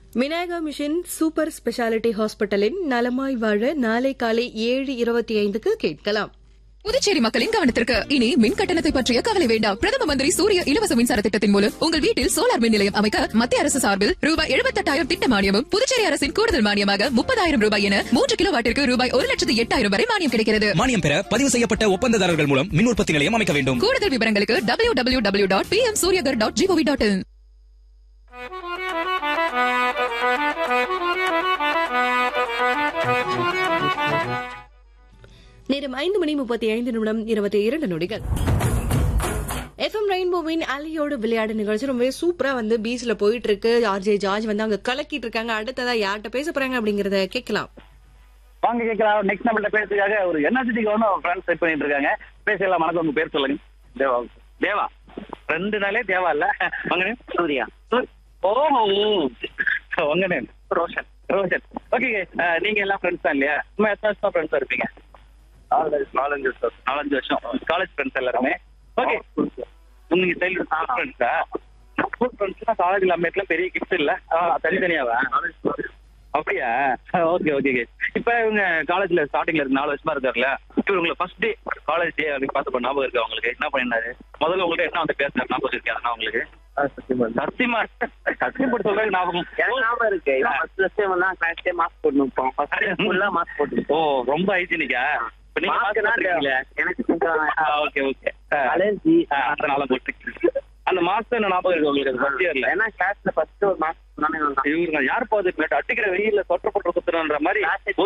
Vinayaka mission super speciality ஹாஸ்பிட்டலின் நலமாய் வாழ நாளை காலை ஏழு இருபத்தி ஐந்துக்கு கேட்கலாம் புதுச்சேரி மக்களின் கவனத்திற்கு இனி மின் கட்டணத்தை பற்றிய கவலை வேண்டாம் பிரதம மந்திரி சூரிய இலவச மின்சார திட்டத்தின் மூலம் உங்கள் வீட்டில் சோலார் மின் நிலையம் அமைக்க மத்திய அரசு சார்பில் ரூபாய் எழுபத்தெட்டாயிரம் திட்ட மானியமும் புதுச்சேரி அரசின் கூடுதல் மானியமாக முப்பதாயிரம் ரூபாய் என மூன்று கிலோ வாட்டிற்கு ரூபாய் ஒரு லட்சத்து எட்டாயிரம் வரை மானியம் கிடைக்கிறது மானியம் பெற பதிவு செய்யப்பட்ட ஒப்பந்ததாரர்கள் மூலம் மின் உற்பத்தி நிலையம் அமைக்க வேண்டும் கூடுதல் விவரங்களுக்கு W W W dot P M Suryaghar dot G O V dot in நேரம் ஐந்து மணி முப்பத்தி ஐந்து நிமிடம் இருபத்தி இரண்டு நொடிகள் எஃப்எம் ரெயின்போவின் அலியோடு விளையாடு நிகழ்ச்சி ரொம்பவே சூப்பரா வந்து பீச்ல போயிட்டு இருக்கு ஆர்ஜே ஜார்ஜ் வந்து அங்க கலக்கிட்டு இருக்காங்க அடுத்ததா யார்கிட்ட பேச போறாங்க அப்படிங்கறத கேட்கலாம் வாங்க கேட்கலாம் நெக்ஸ்ட் நம்மள்ட்ட பேசுறதுக்காக ஒரு எனர்ஜெட்டிக் வந்து ஃப்ரெண்ட்ஸ் செட் பண்ணிட்டு இருக்காங்க பேசலாம் வணக்கம் உங்க பேர் சொல்லுங்க தேவா தேவா ரெண்டு நாளே தேவா இல்ல வாங்க சூர்யா ஓ உங்க நேம் ரோஷன் ரோஷன் ஓகே நீங்க எல்லாம் ஃப்ரெண்ட்ஸ் தான் இல்லையா சும்மா எத்தனை வருஷம் ஃப்ரெண்ட்ஸா இருப்பீங்க நாலஞ்சு வருஷம் நாலஞ்சு வருஷம் காலேஜ் ஃப்ரெண்ட்ஸ் எல்லாருமே ஓகே நீங்க சைல்டு ஃப்ரெண்ட்ஸா ஸ்கூல் ஃப்ரெண்ட்ஸ்னா காலேஜ் அம்மேட்ல பெரிய கிஃப்ட் இல்ல தனித்தனியாவா அப்படியா ஓகே ஓகே ஓகே இப்ப இவங்க காலேஜ்ல ஸ்டார்டிங்ல இருக்கு நாலு வருஷமா இருக்காருல்ல இவர் உங்களை ஃபர்ஸ்ட் டே காலேஜ் டே அப்படின்னு பார்த்து ஞாபகம் இருக்கு உங்களுக்கு என்ன பண்ணினாரு முதல்ல உங்கள்ட்ட என்ன வந்து பேசுறாரு ஞாபகம் இருக்கு அதெல்லாம் உங்களுக்கு சத்தியமா சத்தியம் போட்டு சொல்றது ஞாபகம் ஞாபகம் இருக்கு இவன் first first time வந்தா class day mask போட்டு நிப்போம். First day full ஆ mask போட்டு ஓ ரொம்ப ஹைஜீனிக்கா இப்ப நீங்க Mask mask னா போட்டிருக்கீங்களே. எனக்கு கொஞ்சம் ஆ, ஓகே ஓகே ஆ. allergy. ஆ, அதனால போட்டு அந்த மாஸ்டர் என்ன ஞாபகம் இருக்கு உங்களுக்கு ஃபர்ஸ்ட் இயர்ல ஏன்னா கிளாஸ்ல ஃபர்ஸ்ட் ஒரு மாஸ்க் சொன்னானே நான் தான். இவங்க யார் பாது அடிக்கிற வெயில்ல சொட்ட போட்டு குத்துறன்ற மாதிரி Class